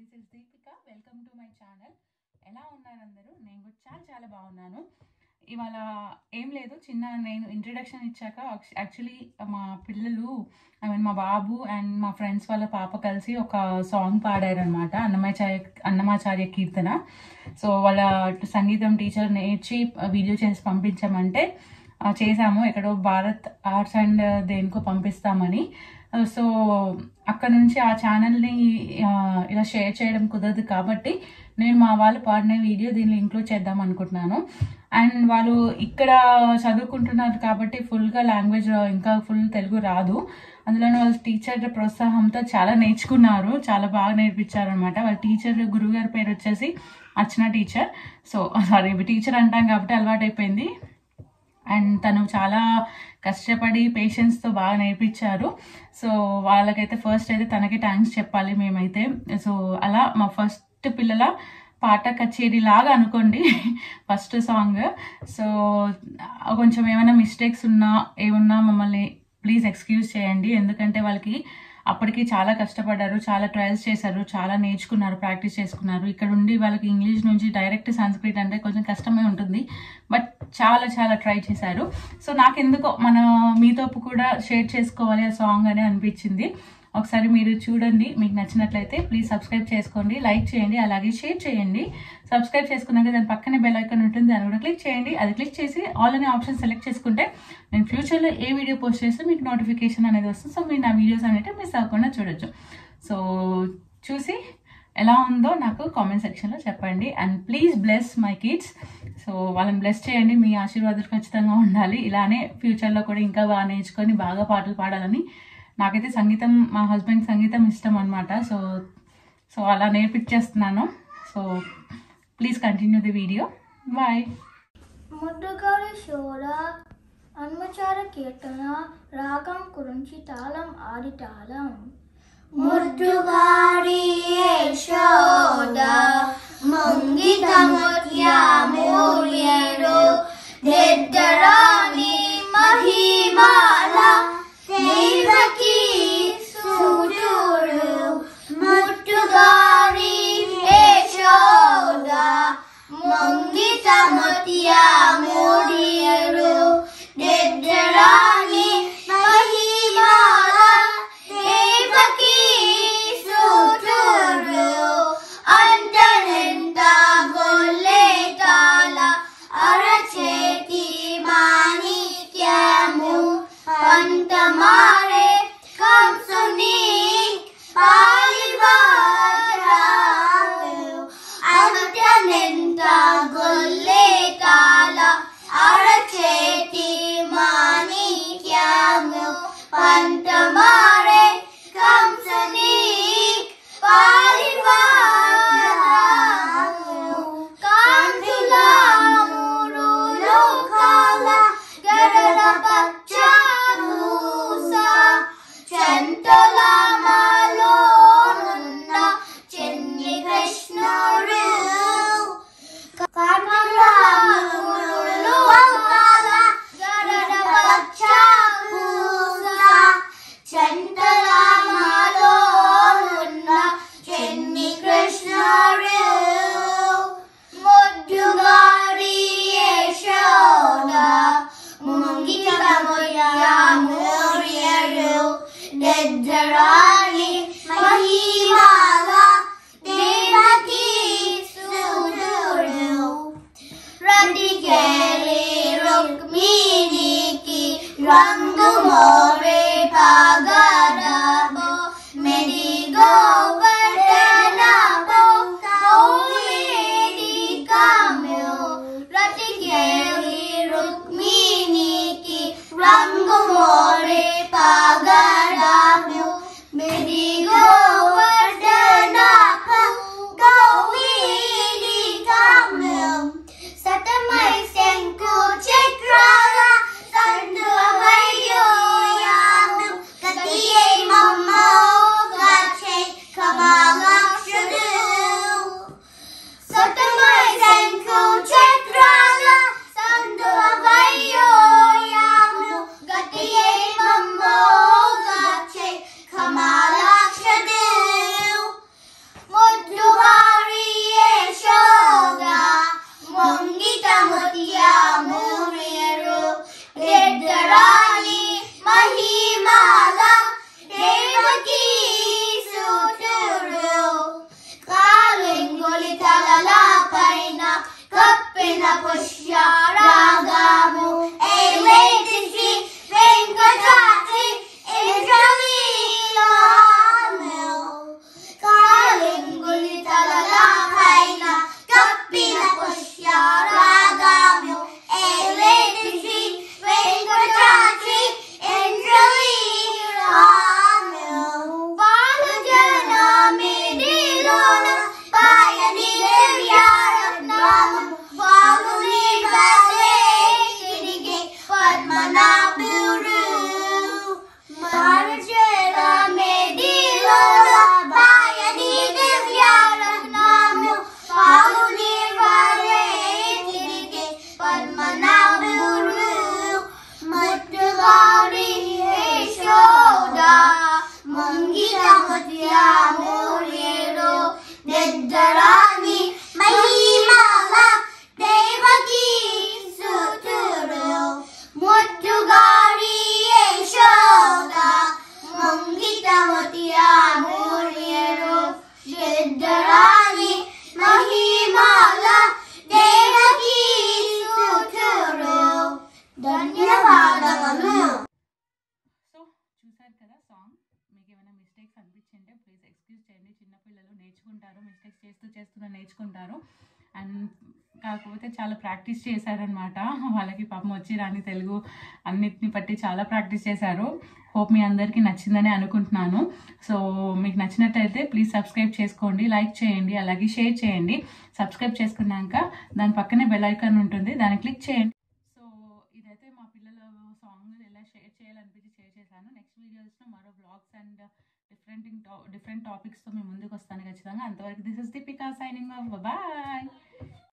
this is Deepika welcome to my channel ఎలా ఉన్నారు అందరూ నేను కూడా చాలా చాలా బాగున్నాను ఇవాళ ఏం లేదు చిన్న నేను ఇంట్రడక్షన్ ఇచ్చాక యాక్చువల్లీ మా పిల్లలు ఐ మీన్ మా బాబు అండ్ మా ఫ్రెండ్స్ వాళ్ళ పాప కలిసి ఒక సాంగ్ పాడారనమాట అన్నమాచార్య అన్నమాచార్య కీర్తన సో వాళ్ళ సంగీతం టీచర్ నేర్చి వీడియో చేసి పంపించామంటే ఆ, చేశాము ఎక్కడో భారత్ ఆర్ట్స్ అండ్ దేనికో పంపిస్తామని సో అక్కడ నుంచి ఆ ఛానల్ని ఇలా షేర్ చేయడం కుదరదు కాబట్టి నేను మా వాళ్ళు పాడిన వీడియో దీనిలో ఇంక్లూడ్ చేద్దాం అనుకుంటున్నాను అండ్ వాళ్ళు ఇక్కడ చదువుకుంటున్నారు కాబట్టి ఫుల్గా లాంగ్వేజ్ ఇంకా ఫుల్ తెలుగు రాదు అందులోనే వాళ్ళ టీచర్ ప్రోత్సాహంతో చాలా నేర్చుకున్నారు చాలా బాగా నేర్పించారు అనమాట వాళ్ళ టీచర్ గురువు గారి పేరు వచ్చేసి Archana teacher so sorry teacher అంటాం కాబట్టి అలవాటైపోయింది అండ్ తను చాలా కష్టపడి పేషెన్స్తో బాగా నేర్పించారు సో వాళ్ళకైతే ఫస్ట్ అయితే తనకి థ్యాంక్స్ చెప్పాలి మేమైతే సో అలా మా ఫస్ట్ పిల్లల పాట కచేరీ లాగా అనుకోండి ఫస్ట్ సాంగ్ సో కొంచెం ఏమైనా మిస్టేక్స్ ఉన్నా ఏమున్నా మమ్మల్ని ప్లీజ్ ఎక్స్క్యూజ్ చేయండి ఎందుకంటే వాళ్ళకి అప్పటికి చాలా కష్టపడ్డారు చాలా ట్రయల్స్ చేశారు చాలా నేర్చుకున్నారు ప్రాక్టీస్ చేసుకున్నారు ఇక్కడ ఉండి వాళ్ళకి ఇంగ్లీష్ నుంచి డైరెక్ట్ సంస్కృత్ అంటే కొంచెం కష్టమే ఉంటుంది బట్ చాలా చాలా ట్రై చేశారు సో నాకెందుకో మన మీతో కూడా షేర్ చేసుకోవాలి ఆ సాంగ్ అని అనిపించింది ఒకసారి మీరు చూడండి మీకు నచ్చినట్లయితే ప్లీజ్ సబ్స్క్రైబ్ చేసుకోండి లైక్ చేయండి అలాగే షేర్ చేయండి సబ్స్క్రైబ్ చేసుకున్నాక దాని పక్కనే బెల్ ఐకాన్ ఉంటుంది దాన్ని కూడా క్లిక్ చేయండి అది క్లిక్ చేసి ఆల్ అనే ఆప్షన్ సెలెక్ట్ చేసుకుంటే నేను ఫ్యూచర్లో ఏ వీడియో పోస్ట్ చేస్తే మీకు నోటిఫికేషన్ అనేది వస్తుంది సో మీరు నా వీడియోస్ అనేవి మిస్ అవ్వకుండా చూడొచ్చు సో చూసి ఎలా ఉందో నాకు కామెంట్ సెక్షన్లో చెప్పండి and please bless my kids so వాళ్ళని బ్లెస్ చేయండి మీ ఆశీర్వాదాలు ఖచ్చితంగా ఉండాలి ఇలానే ఫ్యూచర్లో కూడా ఇంకా బాగా నేర్చుకొని బాగా పాటలు పాడాలని నాకైతే సంగీతం మా హస్బెండ్ సంగీతం ఇష్టం అనమాట సో సో అలా నేర్పించేస్తున్నాను so please continue the video bye ముద్దుగారి శోర అన్మచార కీర్తన రాగం గురించి తాళం ఆది తాళం ముద్దుగారి యశోద మంగిత ముత్యమూర్యరు దెద్దరాని మహిమాల దేవకి సూర్యుడు ముట్టుగారి యశోద మంగిత ముత్యమూర్యరు దెద్దరాని మహిమాల దేవకి సూర్యుడు అంతరెంత గొల్లే తాళ అరచేతి మాణిక్యము పంతమారే కంసుని పాలివారాలు అంతనెంత గొల్లే తాళ అరచేతి మాణిక్యము పంతమారే కంసుని పాలివారాలు కాంతుల మూడు లోకాల గరడ పచ్చూస చెంతల మాలోనున్న చెన్ని కృష్ణుడు కాంతుల మూడు లోకాల గరడ పచ్చూస చెంతల మాలోనున్న చెన్ని కృష్ణుడు ముద్దుగారి యశోద ముంగిట ముయ్యడు దెద్దరాని మహిమాల దేవకి సూర్యుడు రతికేలి రుక్మిణికి రంగు మోరే పాగరబో మెడిగో వదనబో కౌవేది కామ్యో రతికేలి రుక్మిణికి రంగు మోరే పాగరబో మెడిగో వదనబో కౌవేది కామ్యో సతమై శంకు చక్రాల సందు అవయ్యో యాను కతియే మమ్మో గాచే ముత్యామూర్యుడు నిద్రాని మహిమల దేవకీ సుతుడు ముద్దుగారి యశోద ముంగిట ముత్యామూర్యుడు నిద్రాని మహిమల దేవకీ సుతుడు ధన్యవాదములు సో చూసారు కదా సాంగ్ మీకు ఏమైనా మిస్టేక్స్ అనిపించింటే ప్లీజ్ ఎక్స్క్యూజ్ చేయండి చిన్నపిల్లలు నేర్చుకుంటారు మిస్టేక్స్ చేస్తూ చేస్తూ నేర్చుకుంటారు అండ్ కాకపోతే చాలా ప్రాక్టీస్ చేశారనమాట వాళ్ళకి పాపం వచ్చి రాని తెలుగు అన్నిటిని బట్టి చాలా ప్రాక్టీస్ చేశారు హోప్ మీ అందరికీ నచ్చిందని అనుకుంటున్నాను సో మీకు నచ్చినట్టయితే ప్లీజ్ సబ్స్క్రైబ్ చేసుకోండి లైక్ చేయండి అలాగే షేర్ చేయండి సబ్స్క్రైబ్ చేసుకున్నాక దాని పక్కనే బెల్ ఐకాన్ ఉంటుంది దాన్ని క్లిక్ చేయండి సో ఇదైతే మా పిల్లల సాంగ్ ఎలా షేర్ చేయాలనిపించి షేర్ చేశాను నెక్స్ట్ వీడియోస్లో మరో బ్లాగ్స్ అండ్ డిఫరెంట్ డిఫరెంట్ టాపిక్స్తో మేము ముందుకు వస్తాను ఖచ్చితంగా అంతవరకు this is Deepika signing off bye